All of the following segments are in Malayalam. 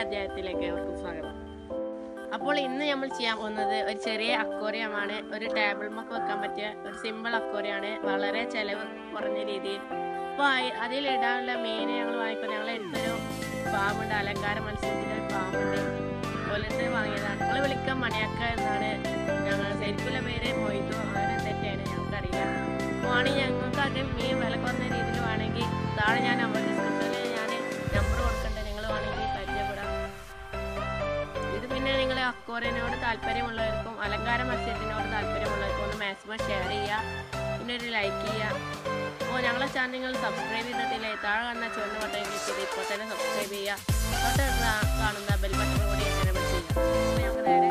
അധ്യായത്തിലേക്ക് അവർക്ക് സ്വാഗതം അപ്പോൾ ഇന്ന് നമ്മൾ ചെയ്യാൻ പോകുന്നത് ഒരു ചെറിയ അക്വേറിയമാണ് ഒരു ടേബിൾ മൊക്കെ വെക്കാൻ പറ്റിയ ഒരു സിമ്പിൾ അക്വേറിയമാണ് വളരെ ചെലവ് കുറഞ്ഞ രീതിയിൽ അപ്പോൾ അതിലിടാനുള്ള മീൻ ഞങ്ങൾ വാങ്ങിക്കുന്നത് ഞങ്ങൾ എടുത്തൊരു ഫാമുണ്ട് അലങ്കാര മത്സ്യത്തിൻ്റെ ഒരു ഫാമുണ്ട് കൊല്ലത്ത് വാങ്ങിയതാണ് ഞങ്ങൾ വിളിക്കാൻ മണിയാക്ക എന്നാണ് ഞങ്ങൾ ശരിക്കുള്ള പേര് മൊയ്തു അങ്ങനെ തെറ്റാണ് ഞങ്ങൾക്കറിയില്ല അപ്പോൾ ആണെങ്കിൽ ഞങ്ങൾക്ക് അത് മീൻ വില കുറഞ്ഞ രീതിയിൽ വേണമെങ്കിൽ താഴെ ഞാൻ നമ്പർ ഡിസ്ക്രിപ്ഷനിൽ ഞാൻ നമ്പർ കൊടുക്കട്ടെ നിങ്ങൾ വേണമെങ്കിൽ പരിചയപ്പെടാം ഇത് പിന്നെ നിങ്ങൾ അക്വറിയനോട് താല്പര്യമുള്ളവർക്കും അലങ്കാര മത്സ്യത്തിനോട് താല്പര്യമുള്ളവർക്കും ഒന്ന് മാക്സിമം ഷെയർ ചെയ്യുക പിന്നെ ഒരു ലൈക്ക് ചെയ്യുക അപ്പോൾ ഞങ്ങളെ ചാനൽ നിങ്ങൾ സബ്സ്ക്രൈബ് ചെയ്തിട്ടില്ലേ താഴെ കാണുന്ന ചുവന്ന ബട്ടൺ ക്ലിക്ക് ചെയ്ത് ഇപ്പോൾ തന്നെ സബ്സ്ക്രൈബ് ചെയ്യുക തൊട്ട് കാ- കാണുന്ന ബെൽ ബട്ടൺ കൂടി എനേബിൾ ചെയ്യുക അപ്പോൾ ഞങ്ങൾക്ക് നേരെ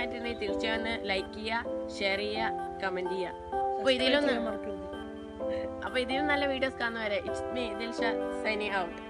ഇഷ്ടമായിട്ടുണ്ടെങ്കിൽ തീർച്ചയായും ഒന്ന് ലൈക്ക് ചെയ്യുക ഷെയർ ചെയ്യുക കമന്റ് ചെയ്യുക അപ്പൊ ഇതിലൊന്ന് മറക്കരുത് അപ്പൊ ഇതിലും നല്ല വീഡിയോസ് കാണുന്നവരെ it's me Dilsha signing out